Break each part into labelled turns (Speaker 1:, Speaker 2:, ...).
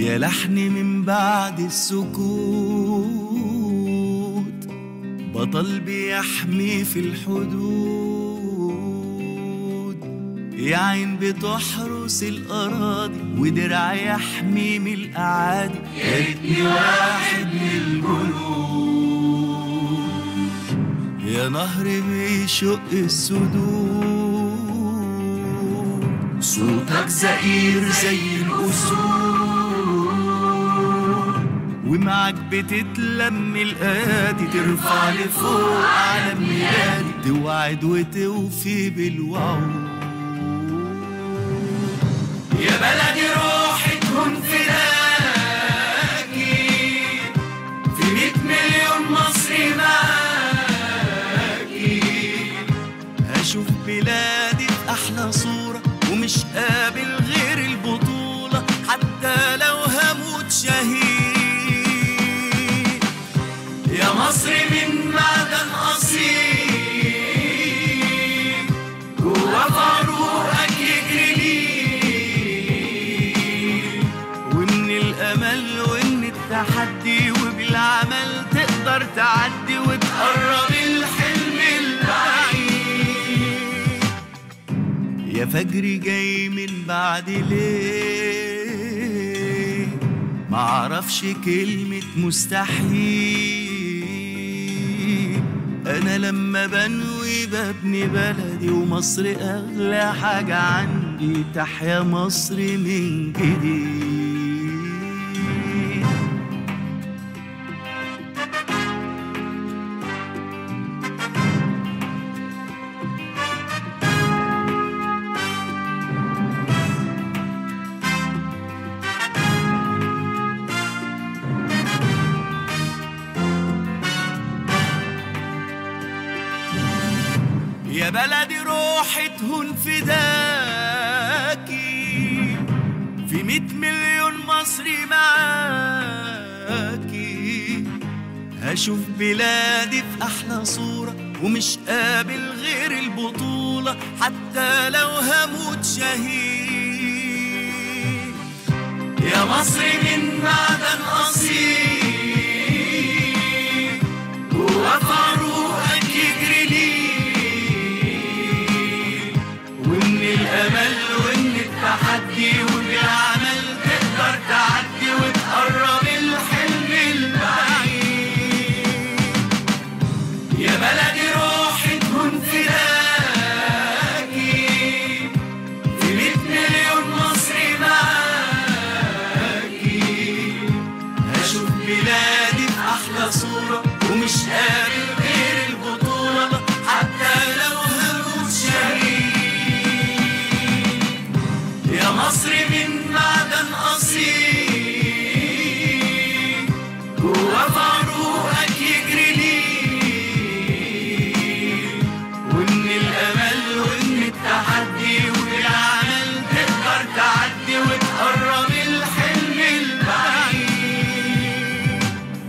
Speaker 1: يا لحن من بعد السكوت بطل بيحمي في الحدود يا عين بتحرس الأراضي ودرع يحمي من الأعادي يا ريتني واحد من الجنود يا نهر بيشق السدود صوتك زئير زي الأسود ومعك بتتلم الآدي ترفع لفوق على ميلادي توعد وتوفي بالوعود يا بلدي روحي تكون فداكي في مية مليون مصري معاكي هشوف بلادي في أحلى صورة ومش قابل غير البطولة حتى لو هموت شهيد يا مصر من معدن أصيل جوا في عروقك يجري ليل ومن الأمل وإن التحدي وبالعمل تقدر تعدي وتقرب الحلم البعيد يا فجري جاي من بعد ليه معرفش كلمة مستحيل أنا لما بنوي ببني بلدي ومصر أغلى حاجة عندي تحيا مصر من جديد يا بلدي روحي تهون فداكي في مية مليون مصري معاكي هشوف بلادي في أحلى صورة ومش قابل غير البطولة حتى لو هموت شهيد يا مصر من معدن أصيل جوا في عروقك يجري ليل ومن الأمل وإن التحدي وبالعمل تقدر تعدي وتقرب الحلم البعيد يا بلدي روحي تكون فداكي في مية مليون مصري معاكي هشوف بلادي في أحلى صورة ومش قابل غير البطولة حتى لو هموت شهيد يا مصر من معدن أصيل جوا في عروقك يجري ليل وإن الأمل وإن التحدي وبالعمل تقدر تعدي وتقرب الحلم البعيد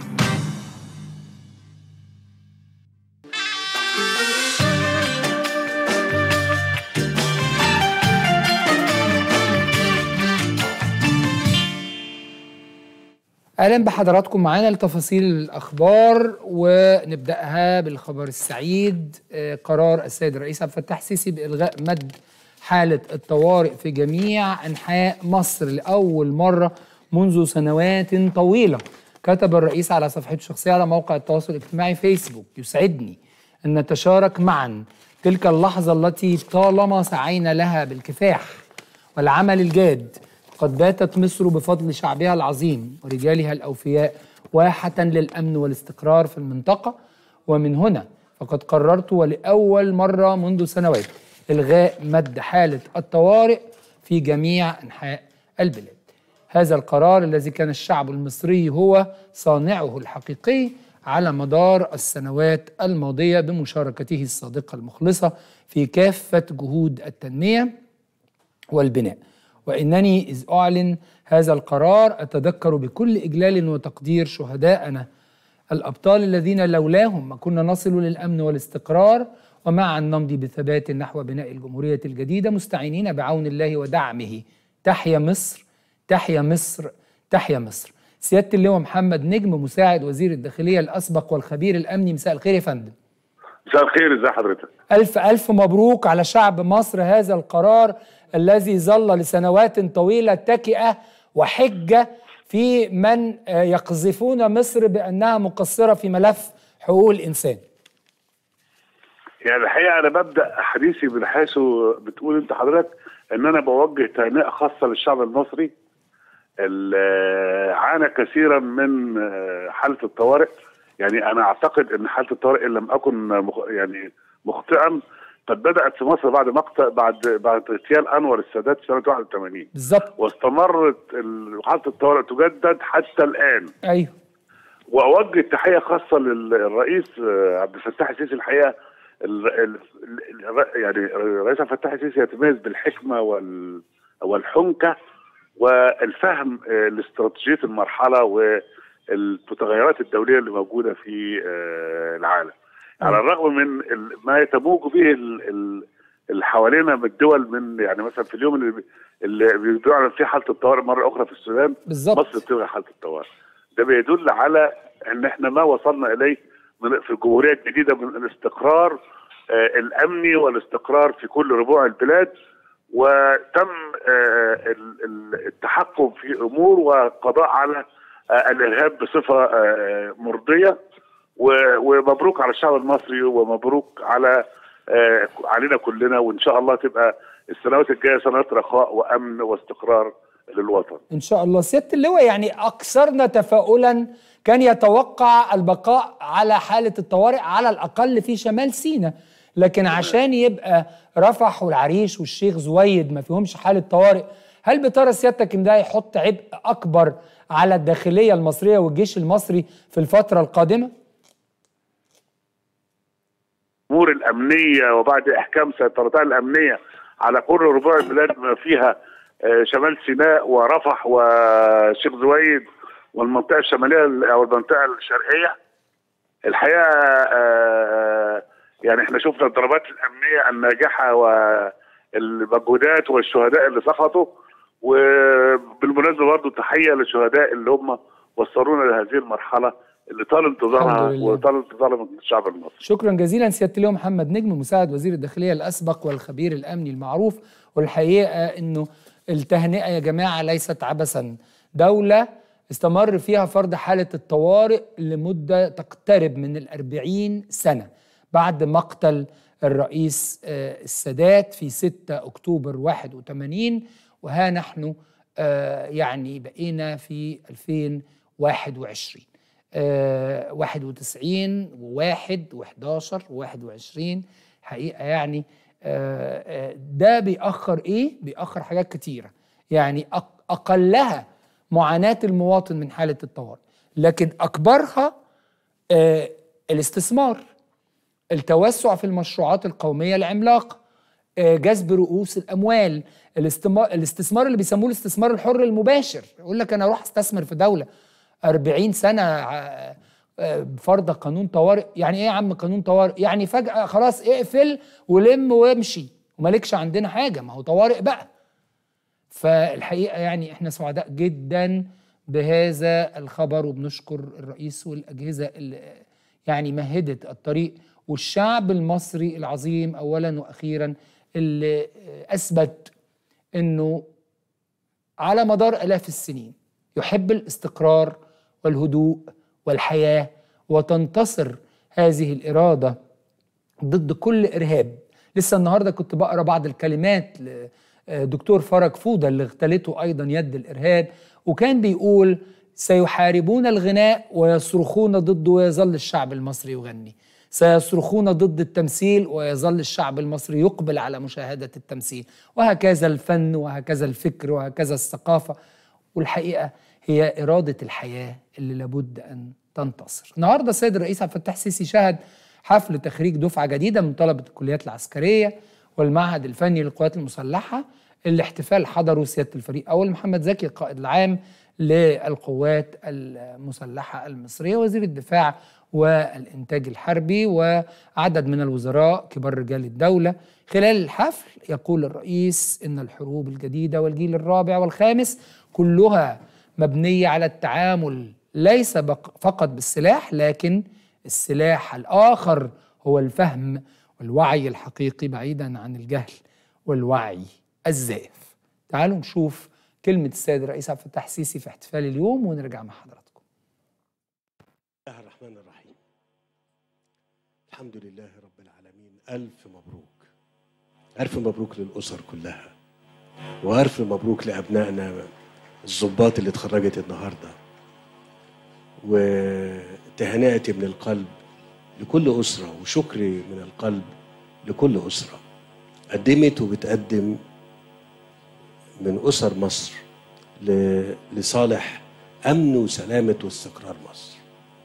Speaker 2: اهلا بحضراتكم معانا لتفاصيل الاخبار ونبداها بالخبر السعيد آه، قرار السيد الرئيس عبد الفتاح السيسي بالغاء مد حاله الطوارئ في جميع انحاء مصر لاول مره منذ سنوات طويله كتب الرئيس على صفحته الشخصيه على موقع التواصل الاجتماعي فيسبوك يسعدني ان نتشارك معا تلك اللحظه التي طالما سعينا لها بالكفاح والعمل الجاد قد باتت مصر بفضل شعبها العظيم ورجالها الأوفياء واحة للأمن والاستقرار في المنطقة ومن هنا فقد قررت ولأول مرة منذ سنوات إلغاء مد حالة الطوارئ في جميع أنحاء البلاد هذا القرار الذي كان الشعب المصري هو صانعه الحقيقي على مدار السنوات الماضية بمشاركته الصادقة المخلصة في كافة جهود التنمية والبناء وإنني إذ أعلن هذا القرار أتذكر بكل إجلال وتقدير شهداءنا الأبطال الذين لولاهم ما كنا نصل للأمن والاستقرار ومعا نمضي بثبات نحو بناء الجمهورية الجديدة مستعينين بعون الله ودعمه تحيا مصر تحيا مصر تحيا مصر سيادة اللواء محمد نجم مساعد وزير الداخلية الأسبق والخبير الأمني مساء الخير يا فندم
Speaker 3: مساء الخير ازي حضرتك
Speaker 2: ألف ألف مبروك على شعب مصر هذا القرار الذي ظل لسنوات طويلة تكئة وحجة في من آه، يقذفون مصر بأنها مقصرة في ملف حقوق الإنسان
Speaker 3: يعني الحقيقه انا ببدا حديثي من حيث بتقول انت حضرتك ان انا بوجه تهنئه خاصه للشعب المصري اللي عانى كثيرا من آه، حاله الطوارئ يعني انا اعتقد ان حاله الطوارئ ان لم اكن مخ يعني مخطئا قد بدات في مصر بعد مقطع بعد بعد اغتيال انور السادات في سنه 81
Speaker 2: بالظبط
Speaker 3: واستمرت ال- حاله الطوارئ تجدد حتى الان
Speaker 2: أيوه
Speaker 3: واوجه تحيه خاصه للرئيس آه، عبد الفتاح السيسي الحقيقه ال ال ال يعني الرئيس عبد الفتاح السيسي يتميز بالحكمه وال والحنكه والفهم آه، لاستراتيجيه المرحله والمتغيرات الدوليه اللي موجوده في آه، العالم. على الرغم من ال- ما تموج به ال- ال- اللي حوالينا من الدول من يعني مثلا في اليوم اللي اللي بيعلن فيه حاله الطوارئ مره اخرى في السودان
Speaker 2: بالظبط.
Speaker 3: مصر بتلغي حاله الطوارئ. ده بيدل على ان احنا ما وصلنا اليه من في الجمهوريه الجديده من الاستقرار آه الامني والاستقرار في كل ربوع البلاد وتم آه ال- ال- التحكم في امور والقضاء على آه الارهاب بصفه آه مرضيه و- ومبروك على الشعب المصري ومبروك على آه علينا كلنا وان شاء الله تبقى السنوات الجايه سنوات رخاء وامن واستقرار للوطن.
Speaker 2: إن شاء الله سيادة اللواء يعني أكثرنا تفاؤلا كان يتوقع البقاء على حالة الطوارئ على الأقل في شمال سيناء لكن عشان يبقى رفح والعريش والشيخ زويد ما فيهمش حالة طوارئ هل بترى سيادتك ان ده هيحط عبء أكبر على الداخلية المصرية والجيش المصري في الفترة القادمة؟
Speaker 3: الامور الامنيه وبعد احكام سيطرتها الامنيه على كل ربوع البلاد بما فيها آه، شمال سيناء ورفح وشيخ زويد والمنطقه الشماليه او المنطقه الشرقيه الحقيقه آه، يعني احنا شفنا الضربات الامنيه الناجحه والمجهودات والشهداء اللي سقطوا وبالمناسبه برضه تحيه للشهداء اللي هم وصلونا لهذه المرحله اللي طال انتظارها
Speaker 2: الحمد لله.
Speaker 3: وطال انتظارها من الشعب المصري
Speaker 2: شكرا جزيلا سياده اللواء محمد نجم مساعد وزير الداخليه الاسبق والخبير الامني المعروف والحقيقه انه التهنئه يا جماعه ليست عبثا دوله استمر فيها فرض حاله الطوارئ لمده تقترب من الأربعين سنه بعد مقتل الرئيس آه، السادات في 6 اكتوبر 81 وها نحن آه، يعني بقينا في 2021 آه، 91 و1 و11 و21 حقيقه يعني آه، آه، ده بيأخر ايه؟ بيأخر حاجات كتيره يعني أق- اقلها معاناه المواطن من حاله الطوارئ لكن اكبرها آه، الاستثمار التوسع في المشروعات القوميه العملاقه آه، جذب رؤوس الاموال الاستثمار الاستثمار اللي بيسموه الاستثمار الحر المباشر يقول لك انا اروح استثمر في دوله 40 سنه ع- آه، فرض قانون طوارئ يعني ايه يا عم قانون طوارئ يعني فجاه خلاص اقفل ولم وامشي ومالكش عندنا حاجه ما هو طوارئ بقى فالحقيقه يعني احنا سعداء جدا بهذا الخبر وبنشكر الرئيس والاجهزه اللي يعني مهدت الطريق والشعب المصري العظيم اولا واخيرا اللي اثبت انه على مدار الاف السنين يحب الاستقرار والهدوء والحياه وتنتصر هذه الاراده ضد كل ارهاب لسه النهارده كنت بقرا بعض الكلمات لدكتور فرج فوده اللي اغتالته ايضا يد الارهاب وكان بيقول سيحاربون الغناء ويصرخون ضده ويظل الشعب المصري يغني سيصرخون ضد التمثيل ويظل الشعب المصري يقبل على مشاهده التمثيل وهكذا الفن وهكذا الفكر وهكذا الثقافه والحقيقه هي اراده الحياه اللي لابد ان تنتصر. النهارده السيد الرئيس عبد الفتاح السيسي شهد حفل تخريج دفعه جديده من طلبه الكليات العسكريه والمعهد الفني للقوات المسلحه الاحتفال حضره سياده الفريق اول محمد زكي القائد العام للقوات المسلحه المصريه وزير الدفاع والانتاج الحربي وعدد من الوزراء كبار رجال الدوله خلال الحفل يقول الرئيس ان الحروب الجديده والجيل الرابع والخامس كلها مبنيه على التعامل ليس بق- فقط بالسلاح لكن السلاح الاخر هو الفهم والوعي الحقيقي بعيدا عن الجهل والوعي الزائف تعالوا نشوف كلمه السيد الرئيس عبد الفتاح السيسي في احتفال اليوم ونرجع مع حضراتكم
Speaker 4: الله الرحمن الرحيم الحمد لله رب العالمين ألف مبروك ألف مبروك للأسر كلها وألف مبروك لأبنائنا الضباط اللي اتخرجت النهاردة وتهنئتي من القلب لكل أسرة وشكري من القلب لكل أسرة قدمت وبتقدم من أسر مصر ل- لصالح أمن وسلامة واستقرار مصر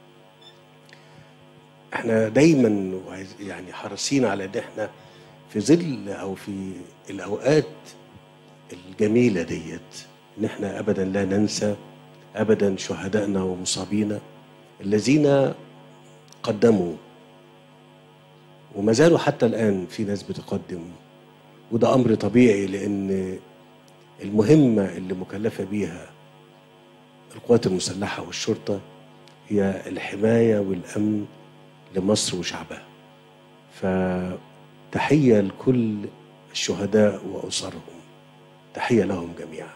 Speaker 4: احنا دايما وعايز- يعني حريصين على ان احنا في ظل او في الاوقات الجميله ديت ان احنا ابدا لا ننسى ابدا شهدائنا ومصابينا الذين قدموا وما زالوا حتى الان في ناس بتقدم وده امر طبيعي لان المهمه اللي مكلفه بيها القوات المسلحه والشرطه هي الحمايه والامن لمصر وشعبها فتحية لكل الشهداء وأسرهم تحية لهم جميعا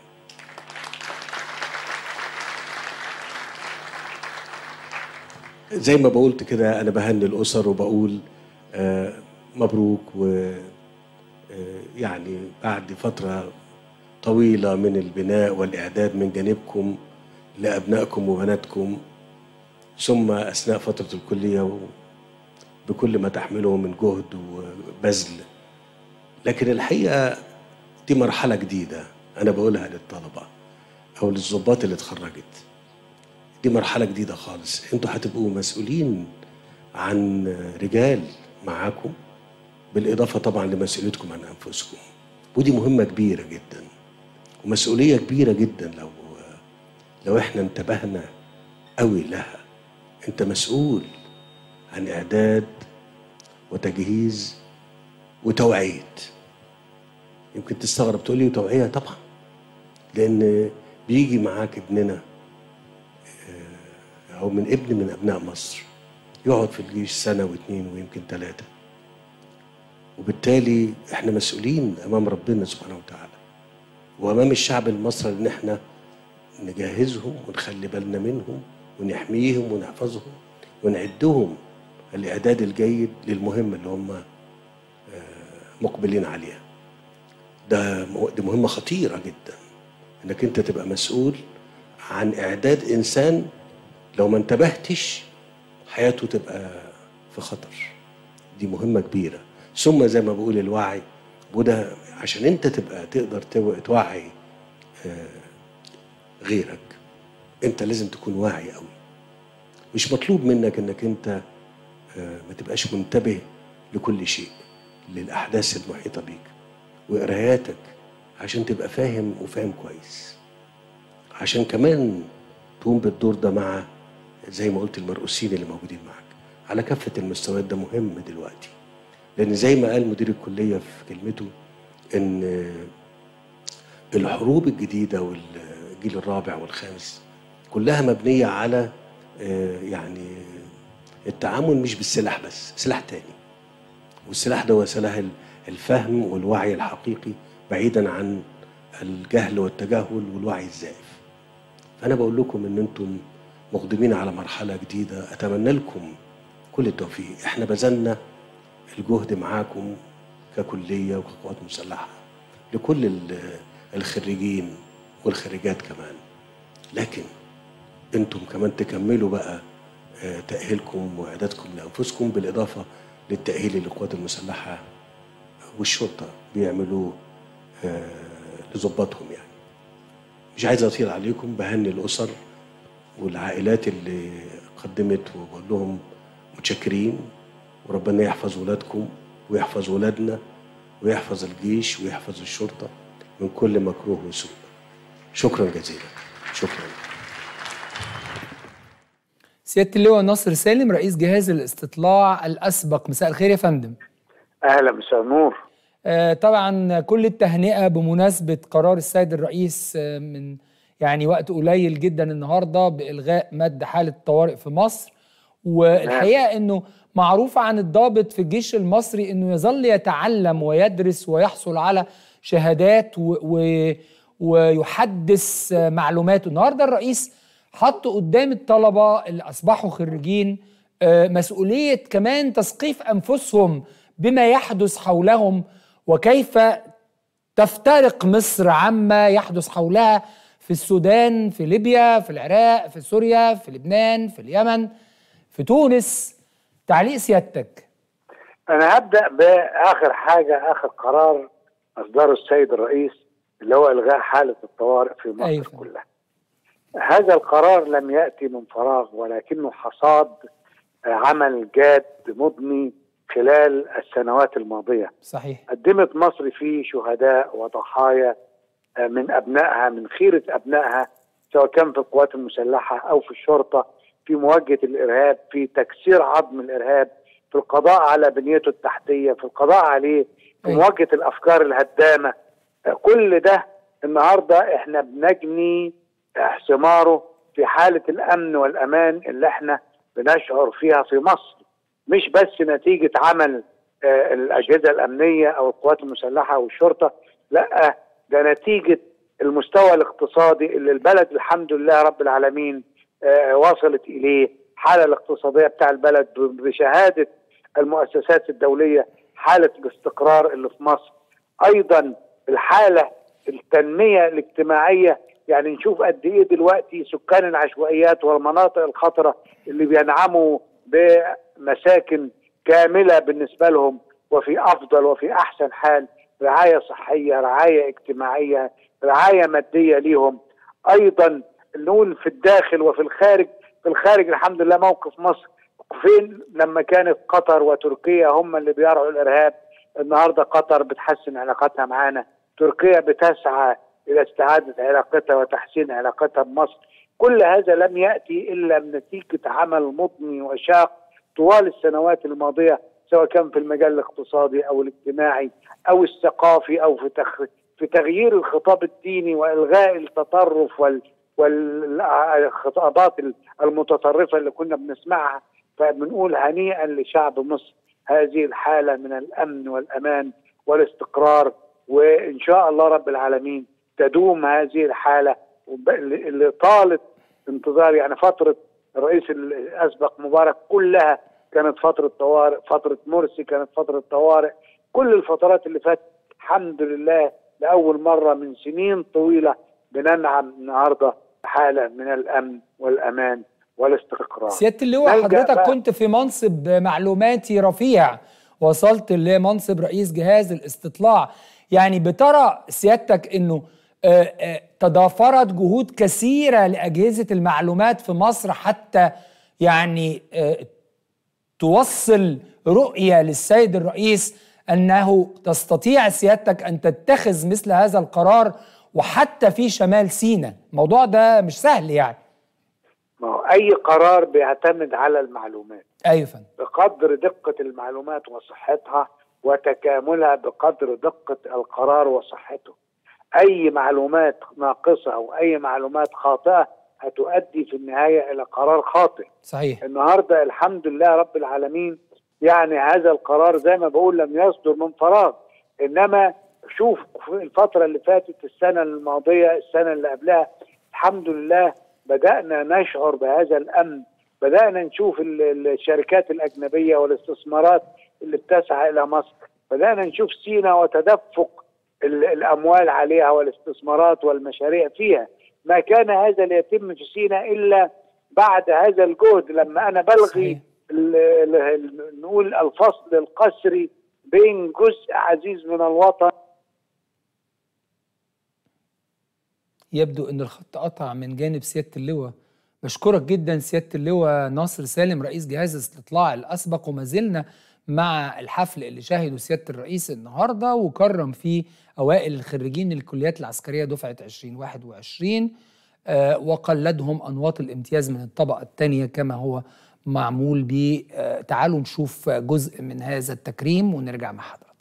Speaker 4: زي ما بقولت كده أنا بهني الأسر وبقول آه، مبروك و آه، يعني بعد فترة طويلة من البناء والإعداد من جانبكم لأبنائكم وبناتكم ثم أثناء فترة الكلية و- بكل ما تحمله من جهد وبذل لكن الحقيقة دي مرحلة جديدة أنا بقولها للطلبة أو للضباط اللي اتخرجت دي مرحلة جديدة خالص انتوا هتبقوا مسؤولين عن رجال معاكم بالإضافة طبعا لمسؤوليتكم عن أنفسكم ودي مهمة كبيرة جدا ومسؤولية كبيرة جدا لو لو احنا انتبهنا قوي لها انت مسؤول عن إعداد وتجهيز وتوعية يمكن تستغرب تقول لي توعية طبعا لأن بيجي معاك ابننا آه، أو من ابن من أبناء مصر يقعد في الجيش سنة واثنين ويمكن ثلاثة وبالتالي احنا مسؤولين أمام ربنا سبحانه وتعالى وأمام الشعب المصري إن احنا نجهزهم ونخلي بالنا منهم ونحميهم ونحفظهم ونعدهم الإعداد الجيد للمهمة اللي هم آه، مقبلين عليها ده م- دي مهمة خطيرة جدا انك انت تبقى مسؤول عن اعداد انسان لو ما انتبهتش حياته تبقى في خطر دي مهمة كبيرة ثم زي ما بقول الوعي وده عشان انت تبقى تقدر تو- توعي آه، غيرك انت لازم تكون واعي قوي مش مطلوب منك انك انت آه، ما تبقاش منتبه لكل شيء للاحداث المحيطه بيك وقراياتك عشان تبقى فاهم وفاهم كويس عشان كمان تقوم بالدور ده مع زي ما قلت المرؤوسين اللي موجودين معاك على كافه المستويات ده مهم دلوقتي لان زي ما قال مدير الكليه في كلمته ان الحروب الجديده والجيل الرابع والخامس كلها مبنيه على آه، يعني التعامل مش بالسلاح بس سلاح تاني والسلاح ده هو سلاح ال- الفهم والوعي الحقيقي بعيدا عن الجهل والتجاهل والوعي الزائف فانا بقول لكم ان انتم مقدمين على مرحله جديده اتمنى لكم كل التوفيق احنا بذلنا الجهد معاكم ككليه وكقوات مسلحه لكل ال- الخريجين والخريجات كمان لكن انتم كمان تكملوا بقى آه، تأهيلكم وإعدادكم لأنفسكم بالإضافة للتأهيل للقوات المسلحة والشرطة بيعملوه آه، لظباطهم يعني مش عايز أطيل عليكم بهني الأسر والعائلات اللي قدمت وبقول لهم متشكرين وربنا يحفظ ولادكم ويحفظ ولادنا ويحفظ الجيش ويحفظ الشرطة من كل مكروه وسوء شكرا جزيلا شكرا
Speaker 2: سياده اللواء ناصر سالم رئيس جهاز الاستطلاع الاسبق مساء الخير يا فندم
Speaker 5: اهلا مساء النور
Speaker 2: آه، طبعا كل التهنئه بمناسبه قرار السيد الرئيس آه، من يعني وقت قليل جدا النهارده بالغاء مد حاله الطوارئ في مصر والحقيقه انه معروف عن الضابط في الجيش المصري انه يظل يتعلم ويدرس ويحصل على شهادات و و ويحدث معلوماته النهارده الرئيس حط قدام الطلبه اللي اصبحوا خريجين آه، مسؤوليه كمان تثقيف انفسهم بما يحدث حولهم وكيف تفترق مصر عما يحدث حولها في السودان في ليبيا في العراق في سوريا في لبنان في اليمن في تونس تعليق سيادتك
Speaker 5: انا هبدا باخر حاجه اخر قرار اصدره السيد الرئيس اللي هو الغاء حاله الطوارئ في مصر
Speaker 2: أيوة.
Speaker 5: كلها هذا القرار لم ياتي من فراغ ولكنه حصاد عمل جاد مضني خلال السنوات الماضيه
Speaker 2: صحيح
Speaker 5: قدمت مصر فيه شهداء وضحايا آه، من ابنائها من خيره ابنائها سواء كان في القوات المسلحه او في الشرطه في مواجهه الارهاب في تكسير عظم الارهاب في القضاء على بنيته التحتيه في القضاء عليه في
Speaker 2: أيوة.
Speaker 5: مواجهه الافكار الهدامه آه، كل ده النهارده احنا بنجني آه، ثماره في حاله الامن والامان اللي احنا بنشعر فيها في مصر مش بس نتيجه عمل آه، الاجهزه الامنيه او القوات المسلحه او الشرطه لا ده نتيجه المستوى الاقتصادي اللي البلد الحمد لله رب العالمين آه، وصلت اليه الحاله الاقتصاديه بتاع البلد ب- بشهاده المؤسسات الدوليه حاله الاستقرار اللي في مصر ايضا الحاله التنميه الاجتماعيه يعني نشوف قد ايه دلوقتي سكان العشوائيات والمناطق الخطره اللي بينعموا بمساكن كامله بالنسبه لهم وفي افضل وفي احسن حال رعايه صحيه رعايه اجتماعيه رعايه ماديه ليهم ايضا نقول في الداخل وفي الخارج في الخارج الحمد لله موقف مصر فين لما كانت قطر وتركيا هم اللي بيرعوا الارهاب النهارده قطر بتحسن علاقاتها معانا تركيا بتسعى الى استعاده علاقتها وتحسين علاقتها بمصر كل هذا لم ياتي الا من نتيجه عمل مضني وشاق طوال السنوات الماضيه سواء كان في المجال الاقتصادي او الاجتماعي او الثقافي او في تخ... في تغيير الخطاب الديني والغاء التطرف وال والخطابات المتطرفه اللي كنا بنسمعها فبنقول هنيئا لشعب مصر هذه الحاله من الامن والامان والاستقرار وان شاء الله رب العالمين تدوم هذه الحاله وب- اللي اللي طالت انتظار يعني فتره الرئيس الاسبق مبارك كلها كانت فتره طوارئ فتره مرسي كانت فتره طوارئ كل الفترات اللي فاتت الحمد لله لاول مره من سنين طويله بننعم النهارده حاله من الامن والامان والاستقرار
Speaker 2: سياده اللواء
Speaker 5: نلجأ
Speaker 2: حضرتك
Speaker 5: بقى-
Speaker 2: كنت في منصب معلوماتي رفيع وصلت لمنصب رئيس جهاز الاستطلاع يعني بترى سيادتك انه آه، آه، تضافرت جهود كثيره لاجهزه المعلومات في مصر حتى يعني آه، توصل رؤيه للسيد الرئيس انه تستطيع سيادتك ان تتخذ مثل هذا القرار وحتى في شمال سيناء الموضوع ده مش سهل يعني
Speaker 5: ما هو اي قرار بيعتمد على المعلومات
Speaker 2: ايوه فندم
Speaker 5: بقدر دقه المعلومات وصحتها وتكاملها بقدر دقه القرار وصحته اي معلومات ناقصه او اي معلومات خاطئه هتؤدي في النهايه الى قرار خاطئ
Speaker 2: صحيح
Speaker 5: النهارده الحمد لله رب العالمين يعني هذا القرار زي ما بقول لم يصدر من فراغ انما شوف في الفتره اللي فاتت السنه الماضيه السنه اللي قبلها الحمد لله بدانا نشعر بهذا الامن بدانا نشوف ال- ال- الشركات الاجنبيه والاستثمارات اللي بتسعى الى مصر بدانا نشوف سينا وتدفق ال- الاموال عليها والاستثمارات والمشاريع فيها ما كان هذا ليتم في سينا الا بعد هذا الجهد لما انا بلغي
Speaker 2: صحيح.
Speaker 5: ال- ال- ال- نقول الفصل القسري بين جزء عزيز من الوطن
Speaker 2: يبدو ان الخط قطع من جانب سياده اللواء بشكرك جدا سياده اللواء ناصر سالم رئيس جهاز الاستطلاع الاسبق وما زلنا مع الحفل اللي شاهده سياده الرئيس النهارده وكرم فيه اوائل الخريجين الكليات العسكريه دفعه 2021 آه وقلدهم انواط الامتياز من الطبقه الثانيه كما هو معمول به آه تعالوا نشوف جزء من هذا التكريم ونرجع مع حضرتك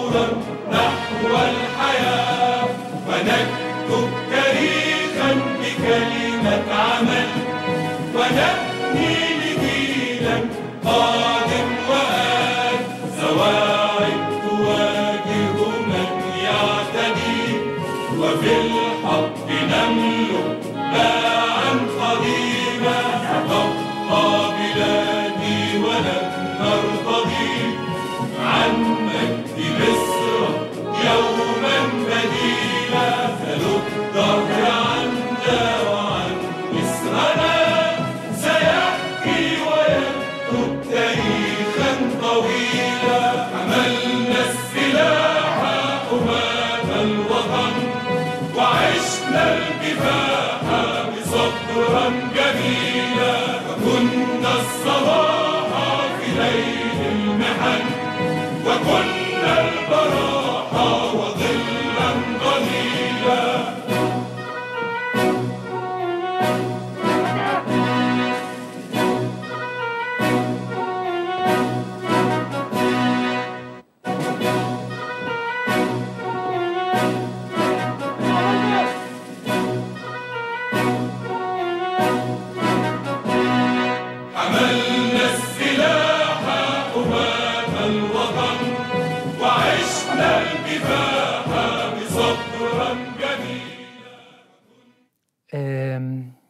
Speaker 6: نورا نحو الحياة ونكتب تاريخا بكلمة عمل ونبني لجيلا قادم وآت سواعد تواجه من يعتدي وفي الحق نملك باعا قديما تبقى بلادي ولن نرتضي عن مجد مصر يوما بديلا فلو الدهر عنا وعن مصرنا سيحكي ويكتب تاريخا طويلا حملنا السلاح حماة الوطن وعشنا الكفاح بصبرا جميلا وكنا الصباح في ليل المحن وكنا البراح وظلا ظليلا حملنا السلاح حماة الوطن وعشنا الكفاح بصبرا جميلا
Speaker 2: آم،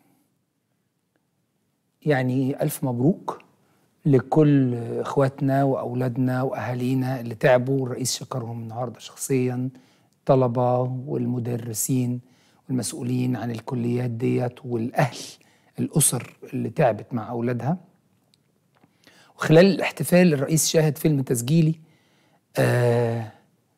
Speaker 2: يعني ألف مبروك لكل إخواتنا وأولادنا وأهالينا اللي تعبوا الرئيس شكرهم النهاردة شخصيا الطلبة والمدرسين والمسؤولين عن الكليات ديت والأهل الأسر اللي تعبت مع أولادها وخلال الاحتفال الرئيس شاهد فيلم تسجيلي آه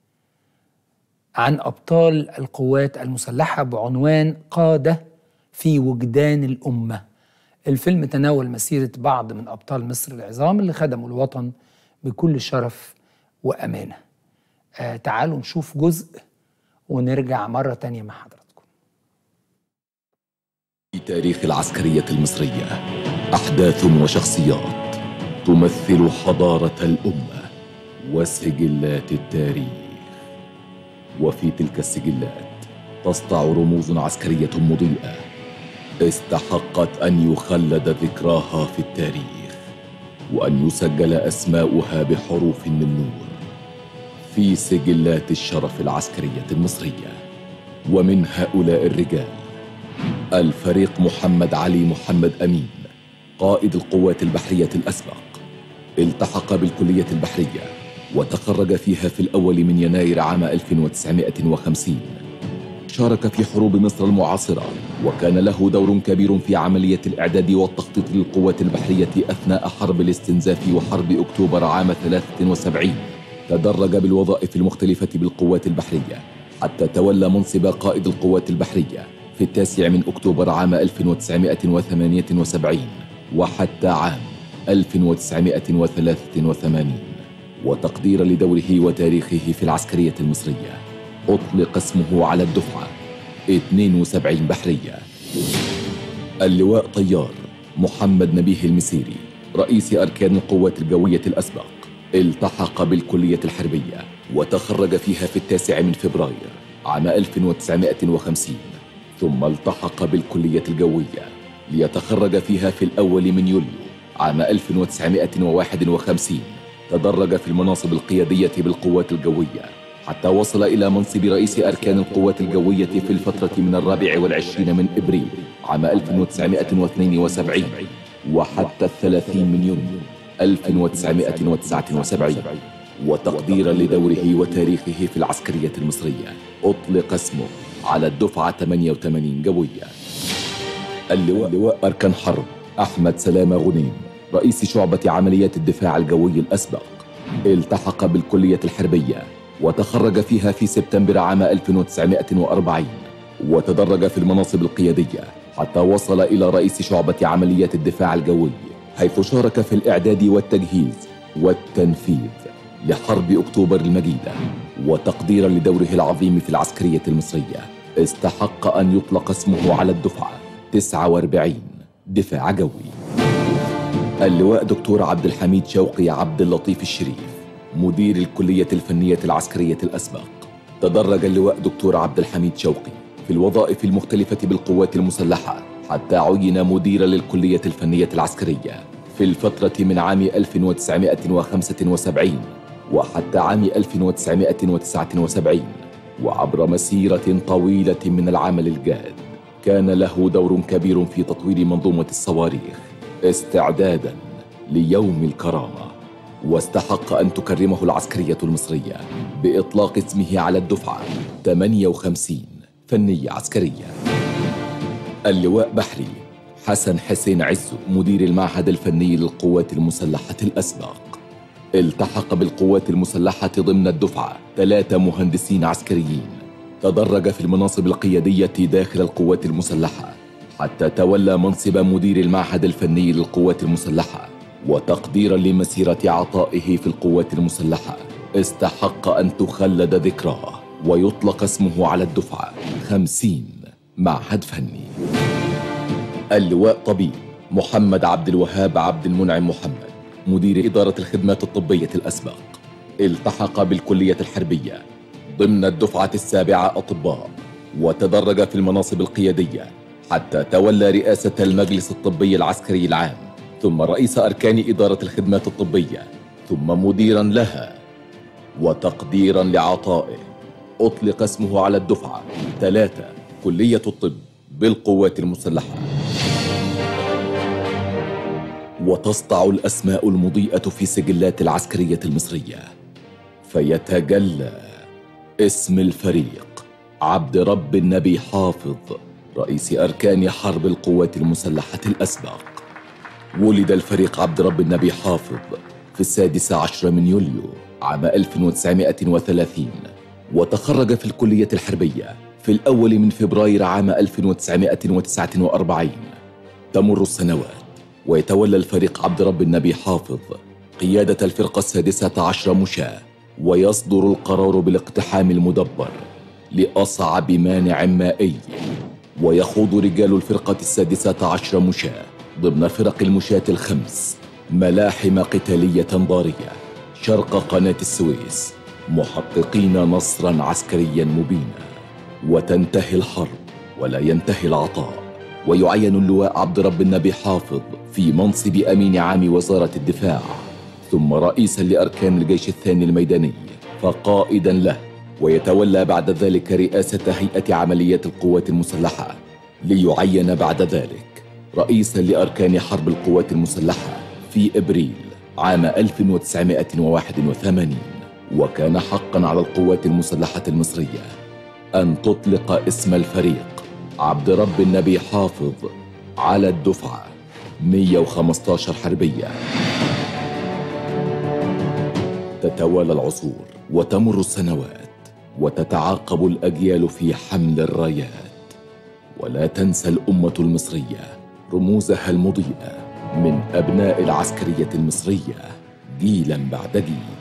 Speaker 2: عن أبطال القوات المسلحة بعنوان قادة في وجدان الأمة الفيلم تناول مسيرة بعض من أبطال مصر العظام اللي خدموا الوطن بكل شرف وأمانة آه تعالوا نشوف جزء ونرجع مرة تانية مع حضراتكم
Speaker 7: في تاريخ العسكرية المصرية أحداث وشخصيات تمثل حضارة الأمة وسجلات التاريخ وفي تلك السجلات تسطع رموز عسكرية مضيئة استحقت أن يخلد ذكراها في التاريخ وأن يسجل أسماؤها بحروف من نور في سجلات الشرف العسكرية المصرية ومن هؤلاء الرجال الفريق محمد علي محمد أمين قائد القوات البحرية الأسبق التحق بالكلية البحرية وتخرج فيها في الأول من يناير عام 1950 شارك في حروب مصر المعاصرة وكان له دور كبير في عملية الإعداد والتخطيط للقوات البحرية أثناء حرب الاستنزاف وحرب أكتوبر عام 73 تدرج بالوظائف المختلفة بالقوات البحرية حتى تولى منصب قائد القوات البحرية في التاسع من أكتوبر عام 1978 وحتى عام 1983 وتقديرا لدوره وتاريخه في العسكرية المصرية أطلق اسمه على الدفعة 72 بحرية اللواء طيار محمد نبيه المسيري رئيس أركان القوات الجوية الأسبق التحق بالكلية الحربية وتخرج فيها في التاسع من فبراير عام 1950 ثم التحق بالكلية الجوية ليتخرج فيها في الأول من يوليو عام 1951 تدرج في المناصب القيادية بالقوات الجوية حتى وصل إلى منصب رئيس أركان القوات الجوية في الفترة من الرابع والعشرين من إبريل عام 1972 وحتى الثلاثين من يونيو 1979 وتقديرا لدوره وتاريخه في العسكرية المصرية أطلق اسمه على الدفعة 88 جوية اللواء لواء أركان حرب أحمد سلامة غنيم رئيس شعبة عمليات الدفاع الجوي الأسبق التحق بالكلية الحربية وتخرج فيها في سبتمبر عام 1940 وتدرج في المناصب القيادية حتى وصل إلى رئيس شعبة عمليات الدفاع الجوي حيث شارك في الإعداد والتجهيز والتنفيذ لحرب أكتوبر المجيدة وتقديرا لدوره العظيم في العسكرية المصرية استحق أن يطلق اسمه على الدفعة 49 دفاع جوي اللواء دكتور عبد الحميد شوقي عبد اللطيف الشريف مدير الكلية الفنية العسكرية الأسبق تدرج اللواء دكتور عبد الحميد شوقي في الوظائف المختلفة بالقوات المسلحة حتى عين مديرا للكلية الفنية العسكرية في الفترة من عام 1975 وحتى عام 1979 وعبر مسيرة طويلة من العمل الجاد كان له دور كبير في تطوير منظومة الصواريخ استعدادا ليوم الكرامة واستحق أن تكرمه العسكرية المصرية بإطلاق اسمه على الدفعة 58 فنية عسكرية اللواء بحري حسن حسين عزو مدير المعهد الفني للقوات المسلحة الأسبق التحق بالقوات المسلحة ضمن الدفعة ثلاثة مهندسين عسكريين تدرج في المناصب القيادية داخل القوات المسلحة حتى تولى منصب مدير المعهد الفني للقوات المسلحة وتقديرا لمسيرة عطائه في القوات المسلحة استحق أن تخلد ذكراه ويطلق اسمه على الدفعة خمسين معهد فني اللواء طبيب محمد عبد الوهاب عبد المنعم محمد مدير إدارة الخدمات الطبية الأسبق التحق بالكلية الحربية ضمن الدفعة السابعة أطباء وتدرج في المناصب القيادية حتى تولى رئاسة المجلس الطبي العسكري العام ثم رئيس أركان إدارة الخدمات الطبية ثم مديرا لها وتقديرا لعطائه أطلق اسمه على الدفعة ثلاثة كلية الطب بالقوات المسلحة وتسطع الأسماء المضيئة في سجلات العسكرية المصرية فيتجلى اسم الفريق عبد رب النبي حافظ رئيس أركان حرب القوات المسلحة الأسبق ولد الفريق عبد رب النبي حافظ في السادس عشر من يوليو عام 1930 وتخرج في الكلية الحربية في الأول من فبراير عام 1949 تمر السنوات ويتولى الفريق عبد رب النبي حافظ قيادة الفرقة السادسة عشر مشاة ويصدر القرار بالاقتحام المدبر لأصعب مانع مائي ويخوض رجال الفرقة السادسة عشر مشاة ضمن فرق المشاة الخمس ملاحم قتالية ضارية شرق قناة السويس محققين نصرا عسكريا مبينا وتنتهي الحرب ولا ينتهي العطاء ويعين اللواء عبد رب النبي حافظ في منصب أمين عام وزارة الدفاع ثم رئيسا لأركان الجيش الثاني الميداني فقائدا له ويتولى بعد ذلك رئاسة هيئة عمليات القوات المسلحة ليعين بعد ذلك رئيسا لأركان حرب القوات المسلحة في إبريل عام 1981 وكان حقا على القوات المسلحة المصرية أن تطلق اسم الفريق عبد رب النبي حافظ على الدفعة 115 حربية تتوالى العصور وتمر السنوات وتتعاقب الأجيال في حمل الرايات ولا تنسى الأمة المصرية رموزها المضيئة من أبناء العسكرية المصرية جيلا بعد جيل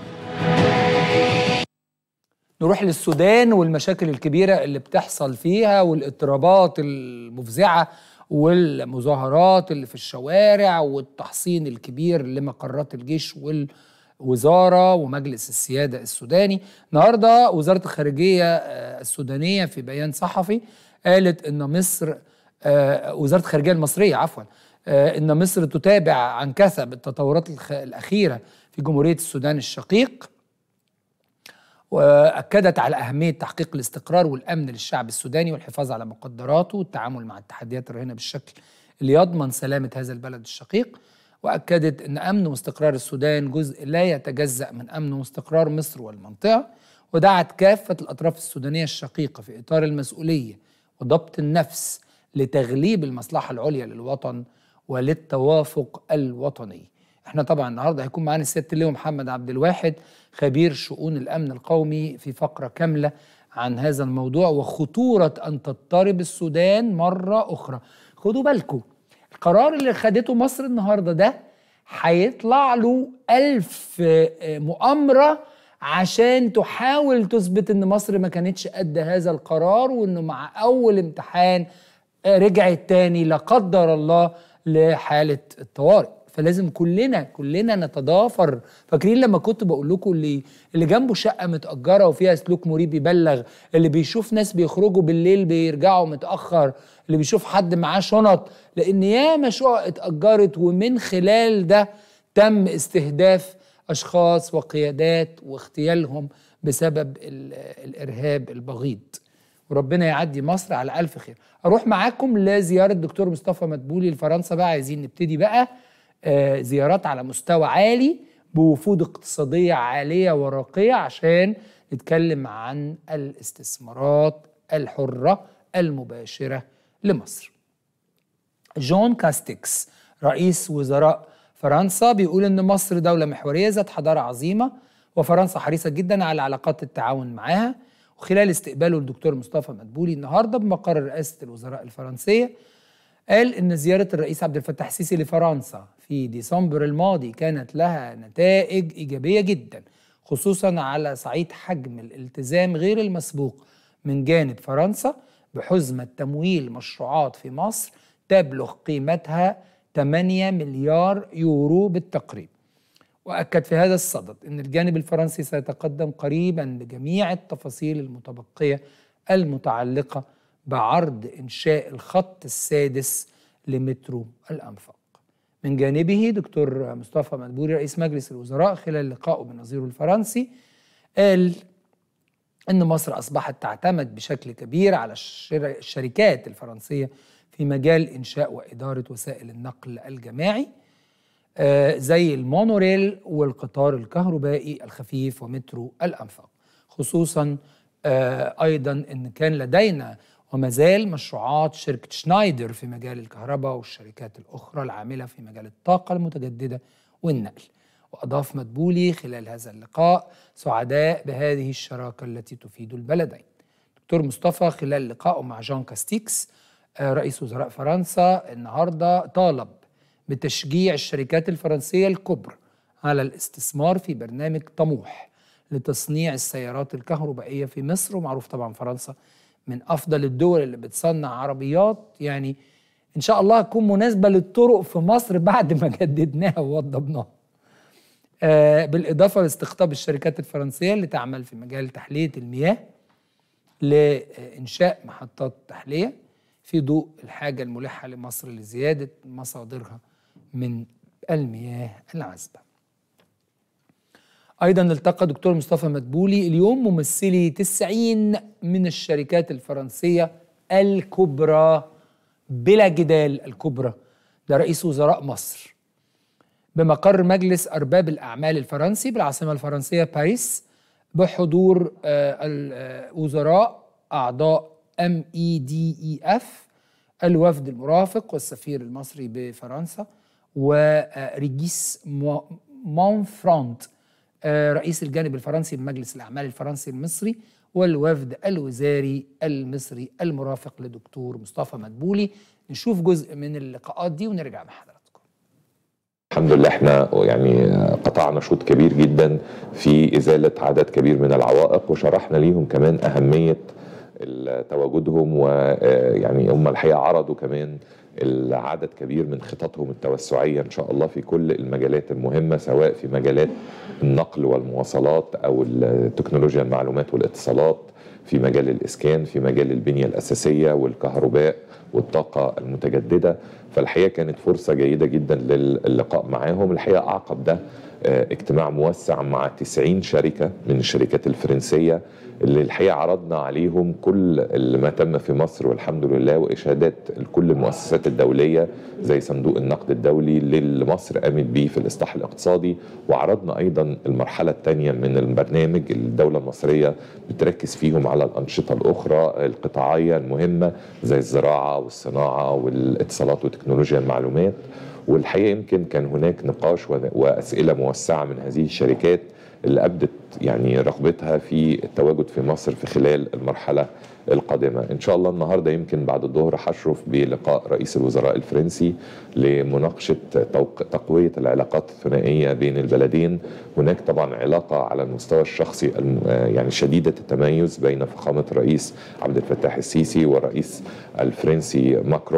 Speaker 2: نروح للسودان والمشاكل الكبيرة اللي بتحصل فيها والاضطرابات المفزعة والمظاهرات اللي في الشوارع والتحصين الكبير لمقرات الجيش والوزارة ومجلس السيادة السوداني النهاردة وزارة الخارجية آه، السودانية في بيان صحفي قالت إن مصر آه، وزارة الخارجية المصرية عفوا آه، إن مصر تتابع عن كثب التطورات الخ- الأخيرة في جمهورية السودان الشقيق واكدت على اهميه تحقيق الاستقرار والامن للشعب السوداني والحفاظ على مقدراته والتعامل مع التحديات الراهنه بالشكل اللي يضمن سلامه هذا البلد الشقيق واكدت ان امن واستقرار السودان جزء لا يتجزا من امن واستقرار مصر والمنطقه ودعت كافه الاطراف السودانيه الشقيقه في اطار المسؤوليه وضبط النفس لتغليب المصلحه العليا للوطن وللتوافق الوطني احنا طبعا النهارده هيكون معانا سياده اللواء محمد عبد الواحد خبير شؤون الامن القومي في فقره كامله عن هذا الموضوع وخطوره ان تضطرب السودان مره اخرى خدوا بالكم القرار اللي خدته مصر النهارده ده هيطلع له ألف آه، مؤامرة عشان تحاول تثبت ان مصر ما كانتش قد هذا القرار وانه مع اول امتحان آه، رجعت تاني لا قدر الله لحالة الطوارئ في فلازم كلنا كلنا نتضافر فاكرين لما كنت بقول لكم اللي اللي جنبه شقه متاجره وفيها سلوك مريب يبلغ اللي بيشوف ناس بيخرجوا بالليل بيرجعوا متاخر اللي بيشوف حد معاه شنط لان ياما شقق اتاجرت ومن خلال ده تم استهداف اشخاص وقيادات واغتيالهم بسبب ال- الارهاب البغيض وربنا يعدي مصر على الف خير اروح معاكم لزياره دكتور مصطفى مدبولي لفرنسا بقى عايزين نبتدي بقى آه، زيارات على مستوى عالي بوفود اقتصاديه عاليه وراقيه عشان نتكلم عن الاستثمارات الحره المباشره لمصر جون كاستكس رئيس وزراء فرنسا بيقول ان مصر دوله محوريه ذات حضاره عظيمه وفرنسا حريصه جدا على علاقات التعاون معاها وخلال استقباله الدكتور مصطفى مدبولي النهارده بمقر رئاسه الوزراء الفرنسيه قال ان زياره الرئيس عبد الفتاح السيسي لفرنسا في ديسمبر الماضي كانت لها نتائج ايجابيه جدا خصوصا على صعيد حجم الالتزام غير المسبوق من جانب فرنسا بحزمه تمويل مشروعات في مصر تبلغ قيمتها 8 مليار يورو بالتقريب واكد في هذا الصدد ان الجانب الفرنسي سيتقدم قريبا بجميع التفاصيل المتبقيه المتعلقه بعرض انشاء الخط السادس لمترو الانفاق. من جانبه دكتور مصطفى مدبولي رئيس مجلس الوزراء خلال لقائه بنظيره الفرنسي قال ان مصر اصبحت تعتمد بشكل كبير على الشر- الشركات الفرنسيه في مجال انشاء واداره وسائل النقل الجماعي آه، زي المونوريل والقطار الكهربائي الخفيف ومترو الانفاق خصوصا آه، ايضا ان كان لدينا وما زال مشروعات شركه شنايدر في مجال الكهرباء والشركات الاخرى العامله في مجال الطاقه المتجدده والنقل واضاف مدبولي خلال هذا اللقاء سعداء بهذه الشراكه التي تفيد البلدين دكتور مصطفى خلال لقائه مع جان كاستيكس آه، رئيس وزراء فرنسا النهارده طالب بتشجيع الشركات الفرنسيه الكبرى على الاستثمار في برنامج طموح لتصنيع السيارات الكهربائيه في مصر ومعروف طبعا فرنسا من افضل الدول اللي بتصنع عربيات يعني ان شاء الله هتكون مناسبه للطرق في مصر بعد ما جددناها ووضبناها. آه بالاضافه لاستقطاب الشركات الفرنسيه اللي تعمل في مجال تحليه المياه لإنشاء محطات تحلية في ضوء الحاجة الملحة لمصر لزيادة مصادرها من المياه العذبة أيضا التقى دكتور مصطفى مدبولي اليوم ممثلي 90 من الشركات الفرنسية الكبرى بلا جدال الكبرى ده رئيس وزراء مصر بمقر مجلس أرباب الأعمال الفرنسي بالعاصمة الفرنسية باريس بحضور آه، الوزراء أعضاء ام اي دي اي اف الوفد المرافق والسفير المصري بفرنسا وريجيس مو- مونفرونت آه، رئيس الجانب الفرنسي بمجلس الأعمال الفرنسي المصري والوفد الوزاري المصري المرافق لدكتور مصطفى مدبولي نشوف جزء من اللقاءات دي ونرجع مع حضراتكم
Speaker 8: الحمد لله احنا يعني قطعنا شوط كبير جدا في ازاله عدد كبير من العوائق وشرحنا ليهم كمان اهميه ال- تواجدهم ويعني هم الحقيقه عرضوا كمان العدد كبير من خططهم التوسعيه ان شاء الله في كل المجالات المهمه سواء في مجالات النقل والمواصلات او تكنولوجيا المعلومات والاتصالات في مجال الاسكان في مجال البنيه الاساسيه والكهرباء والطاقه المتجدده فالحقيقه كانت فرصه جيده جدا للقاء معاهم الحقيقه اعقب ده آه، اجتماع موسع مع 90 شركه من الشركات الفرنسيه اللي الحقيقه عرضنا عليهم كل اللي ما تم في مصر والحمد لله واشادات كل المؤسسات الدوليه زي صندوق النقد الدولي اللي مصر قامت بيه في الاصلاح الاقتصادي وعرضنا ايضا المرحله الثانيه من البرنامج اللي الدوله المصريه بتركز فيهم على الانشطه الاخرى القطاعيه المهمه زي الزراعه والصناعه والاتصالات وتكنولوجيا المعلومات والحقيقه يمكن كان هناك نقاش و- واسئله موسعه من هذه الشركات اللي ابدت يعني رغبتها في التواجد في مصر في خلال المرحله القادمه ان شاء الله النهارده يمكن بعد الظهر هشرف بلقاء رئيس الوزراء الفرنسي لمناقشه توق- تقويه العلاقات الثنائيه بين البلدين هناك طبعا علاقه على المستوى الشخصي الم- آه يعني شديده التميز بين فخامه الرئيس عبد الفتاح السيسي والرئيس الفرنسي ماكرون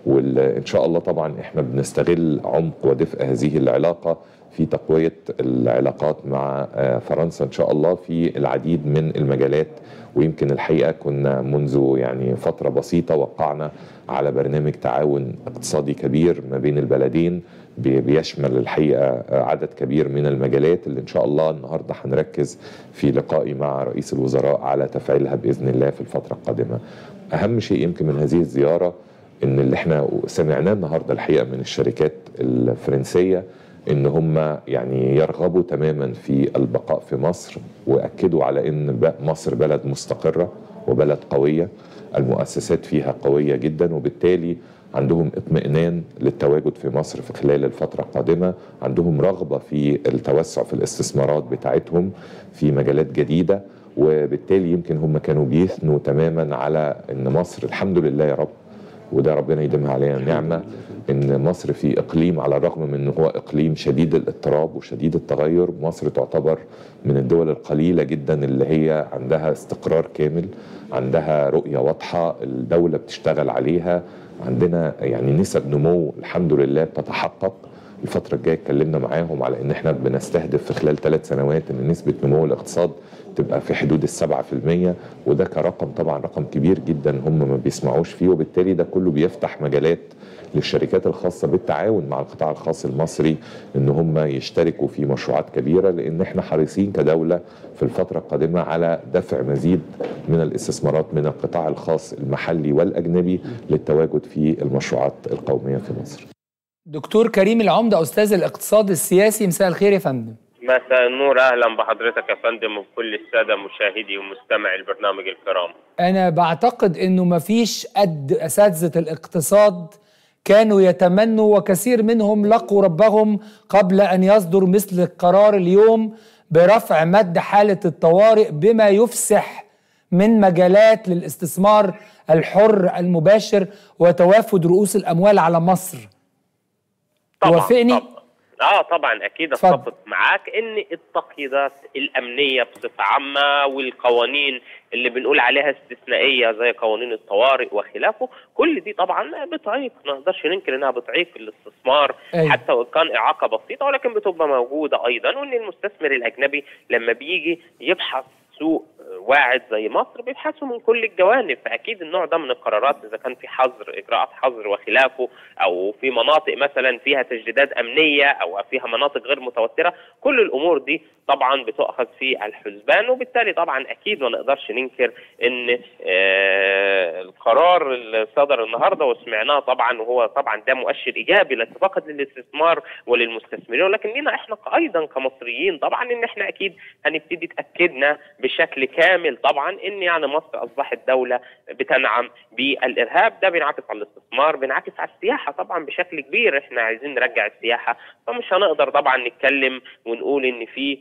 Speaker 8: وان شاء الله طبعا احنا بنستغل عمق ودفء هذه العلاقه في تقويه العلاقات مع آه، فرنسا ان شاء الله في العديد من المجالات ويمكن الحقيقه كنا منذ يعني فتره بسيطه وقعنا على برنامج تعاون اقتصادي كبير ما بين البلدين بي- بيشمل الحقيقه آه، عدد كبير من المجالات اللي ان شاء الله النهارده هنركز في لقائي مع رئيس الوزراء على تفعيلها باذن الله في الفتره القادمه. اهم شيء يمكن من هذه الزياره ان اللي احنا سمعناه النهارده الحقيقه من الشركات الفرنسيه ان هم يعني يرغبوا تماما في البقاء في مصر واكدوا على ان ب- مصر بلد مستقره وبلد قويه المؤسسات فيها قويه جدا وبالتالي عندهم اطمئنان للتواجد في مصر في خلال الفتره القادمه عندهم رغبه في التوسع في الاستثمارات بتاعتهم في مجالات جديده وبالتالي يمكن هم كانوا بيثنوا تماما على ان مصر الحمد لله يا رب وده ربنا يديمها علينا النعمة إن مصر في إقليم على الرغم من إن هو إقليم شديد الاضطراب وشديد التغير مصر تعتبر من الدول القليلة جدا اللي هي عندها استقرار كامل عندها رؤية واضحة الدولة بتشتغل عليها عندنا يعني نسب نمو الحمد لله بتتحقق الفترة الجاية اتكلمنا معاهم على ان احنا بنستهدف في خلال ثلاث سنوات ان نسبة نمو الاقتصاد تبقى في حدود السبعة في المية وده كرقم طبعا رقم كبير جدا هم ما بيسمعوش فيه وبالتالي ده كله بيفتح مجالات للشركات الخاصة بالتعاون مع القطاع الخاص المصري ان هم يشتركوا في مشروعات كبيرة لان احنا حريصين كدولة في الفترة القادمة على دفع مزيد من الاستثمارات من القطاع الخاص المحلي والاجنبي للتواجد في المشروعات القومية في مصر
Speaker 2: دكتور كريم العمدة أستاذ الاقتصاد السياسي مساء الخير يا فندم
Speaker 9: مساء النور اهلا بحضرتك يا فندم وبكل الساده مشاهدي ومستمعي البرنامج الكرام
Speaker 2: أنا بعتقد إنه مفيش قد أساتذة الاقتصاد كانوا يتمنوا وكثير منهم لقوا ربهم قبل أن يصدر مثل القرار اليوم برفع مد حالة الطوارئ بما يفسح من مجالات للاستثمار الحر المباشر وتوافد رؤوس الأموال على مصر توافقني؟
Speaker 9: طبعا اه طبعا اكيد
Speaker 2: اتفضل.
Speaker 9: اتفق معاك ان التقييدات الامنيه بصفه عامه والقوانين اللي بنقول عليها استثنائيه زي قوانين الطوارئ وخلافه كل دي طبعا بتعيق ما نقدرش ننكر انها بتعيق الاستثمار
Speaker 2: أيوة.
Speaker 9: حتى وان كان اعاقه بسيطه ولكن بتبقى موجوده ايضا وان المستثمر الاجنبي لما بيجي يبحث سوق واعد زي مصر بيبحثوا من كل الجوانب فاكيد النوع ده من القرارات اذا كان في حظر اجراءات حظر وخلافه او في مناطق مثلا فيها تجديدات امنيه او فيها مناطق غير متوتره كل الامور دي طبعا بتؤخذ في الحسبان وبالتالي طبعا اكيد ما نقدرش ننكر ان آه القرار اللي صدر النهارده وسمعناه طبعا وهو طبعا ده مؤشر ايجابي ليس فقط للاستثمار وللمستثمرين ولكن لنا احنا ايضا كمصريين طبعا ان احنا اكيد هنبتدي تاكدنا بشكل كامل طبعا ان يعني مصر اصبحت دوله بتنعم بالارهاب ده بينعكس على الاستثمار بينعكس على السياحه طبعا بشكل كبير احنا عايزين نرجع السياحه فمش هنقدر طبعا نتكلم ونقول ان في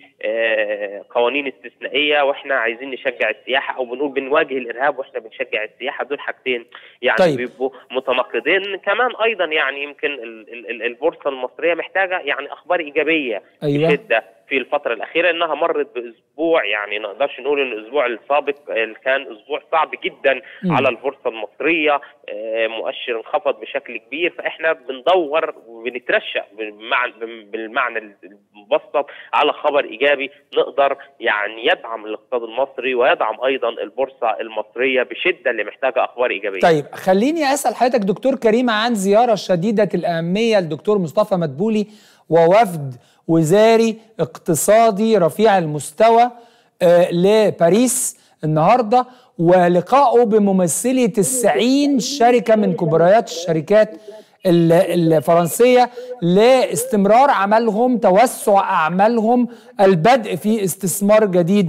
Speaker 9: آه، قوانين استثنائيه واحنا عايزين نشجع السياحه او بنقول بنواجه الارهاب واحنا بنشجع السياحه دول حاجتين يعني
Speaker 2: طيب.
Speaker 9: بيبقوا متناقضين كمان ايضا يعني يمكن ال- ال- ال- البورصه المصريه محتاجه يعني اخبار ايجابيه
Speaker 2: أيوة.
Speaker 9: بشده في الفترة الأخيرة إنها مرت بأسبوع يعني نقدرش نقول إن الأسبوع السابق آه، كان أسبوع صعب جدا
Speaker 2: مم.
Speaker 9: على البورصة المصرية آه، مؤشر انخفض بشكل كبير فإحنا بندور وبنترشق بالمعنى بالمعنى المبسط على خبر إيجابي نقدر يعني يدعم الاقتصاد المصري ويدعم أيضا البورصة المصرية بشدة اللي محتاجة أخبار إيجابية
Speaker 2: طيب خليني اسال حضرتك دكتور كريم عن زياره شديده الاهميه للدكتور مصطفى مدبولي ووفد وزاري اقتصادي رفيع المستوى آه لباريس النهارده ولقائه بممثلي 90 شركه من كبريات الشركات ال- الفرنسيه لاستمرار عملهم توسع اعمالهم البدء في استثمار جديد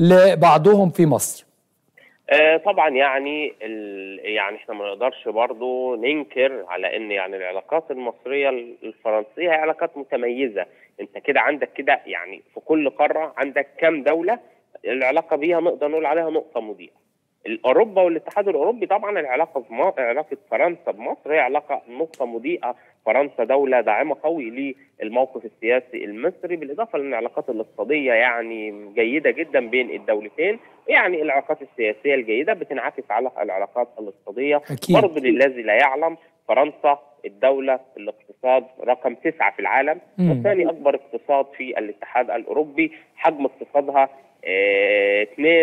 Speaker 2: لبعضهم في مصر
Speaker 9: آه، طبعا يعني ال... يعني احنا ما نقدرش برضو ننكر على ان يعني العلاقات المصريه الفرنسيه هي علاقات متميزه انت كده عندك كده يعني في كل قاره عندك كام دوله العلاقه بيها نقدر نقول عليها نقطه مضيئه اوروبا والاتحاد الاوروبي طبعا العلاقه في م... علاقه فرنسا بمصر هي علاقه نقطه مضيئه فرنسا دوله داعمه قوي للموقف السياسي المصري بالاضافه للعلاقات الاقتصاديه يعني جيده جدا بين الدولتين يعني العلاقات السياسيه الجيده بتنعكس على العلاقات الاقتصاديه
Speaker 2: أكيد.
Speaker 9: برضه للذي لا يعلم فرنسا الدولة الاقتصاد رقم تسعة في العالم
Speaker 2: مم.
Speaker 9: وثاني أكبر اقتصاد في الاتحاد الأوروبي حجم اقتصادها آه،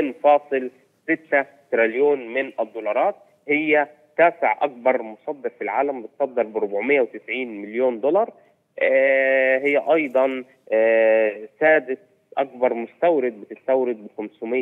Speaker 9: 2.6 تريليون من الدولارات هي تاسع أكبر مصدر في العالم بتصدر ب 490 مليون دولار آه، هي أيضا آه، سادس أكبر مستورد بتستورد ب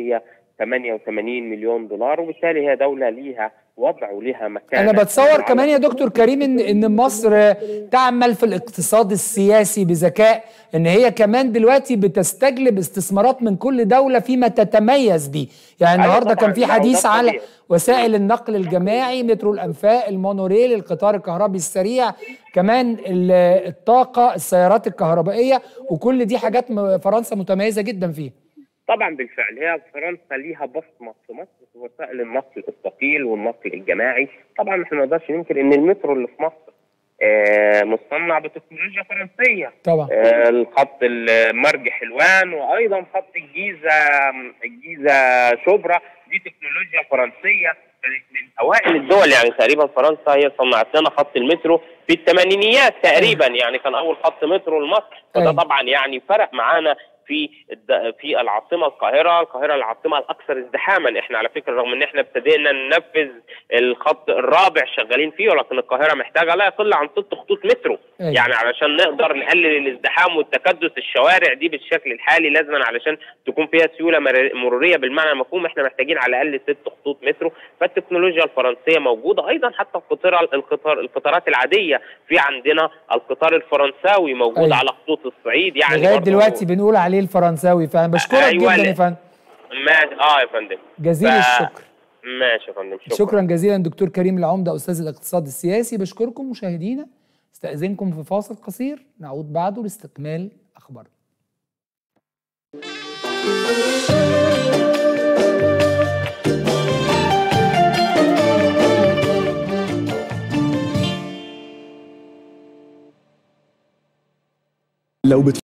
Speaker 9: 588 مليون دولار وبالتالي هي دولة ليها وضع وليها مكان
Speaker 2: انا بتصور كمان يا دكتور كريم ان ان مصر تعمل في الاقتصاد السياسي بذكاء ان هي كمان دلوقتي بتستجلب استثمارات من كل دوله فيما تتميز بيه يعني
Speaker 9: أيوة
Speaker 2: النهارده
Speaker 9: طبعاً،
Speaker 2: كان في
Speaker 9: لا، وده
Speaker 2: حديث على
Speaker 9: طبيعي.
Speaker 2: وسائل النقل الجماعي مترو الانفاق المونوريل القطار الكهربي السريع كمان ال- الطاقه السيارات الكهربائيه وكل دي حاجات م- فرنسا متميزه جدا فيها
Speaker 9: طبعا بالفعل هي فرنسا ليها بصمه في مصر في وسائل النقل الثقيل والنقل الجماعي طبعا احنا ما نقدرش ننكر ان المترو اللي في مصر آه، مصنع بتكنولوجيا فرنسيه
Speaker 2: طبعا
Speaker 9: آه، الخط المرج حلوان وايضا خط الجيزه الجيزه شبرا دي تكنولوجيا فرنسيه كانت من اوائل الدول يعني تقريبا فرنسا هي صنعت لنا خط المترو في الثمانينيات تقريبا يعني كان اول خط مترو لمصر فده
Speaker 2: أيوة.
Speaker 9: طبعا يعني فرق معانا في الد- في العاصمه القاهره، القاهره العاصمه الاكثر ازدحاما، احنا على فكره رغم ان احنا ابتدينا ننفذ الخط الرابع شغالين فيه ولكن القاهره محتاجه لا يقل عن ست خطوط مترو،
Speaker 2: أيوة.
Speaker 9: يعني علشان نقدر نقلل الازدحام والتكدس الشوارع دي بالشكل الحالي لازم علشان تكون فيها سيوله مر- مروريه بالمعنى المفهوم احنا محتاجين على الاقل ست خطوط مترو فالتكنولوجيا الفرنسيه موجوده ايضا حتى القطار القطار القطارات العاديه في عندنا القطار الفرنساوي موجود
Speaker 2: أيوة.
Speaker 9: على خطوط الصعيد يعني
Speaker 2: لغايه
Speaker 9: برضه-
Speaker 2: دلوقتي بنقول عليه الفرنساوي فانا بشكرك
Speaker 9: أيوة،
Speaker 2: جدا
Speaker 9: لا.
Speaker 2: يا فندم
Speaker 9: ماشي اه يا فندم
Speaker 2: جزيل
Speaker 9: ف-
Speaker 2: الشكر
Speaker 9: ماشي يا فندم شكرا,
Speaker 2: شكرا جزيلا دكتور كريم العمدة أستاذ الاقتصاد السياسي بشكركم مشاهدينا استأذنكم في فاصل قصير نعود بعده لاستكمال أخبارنا
Speaker 10: لو بت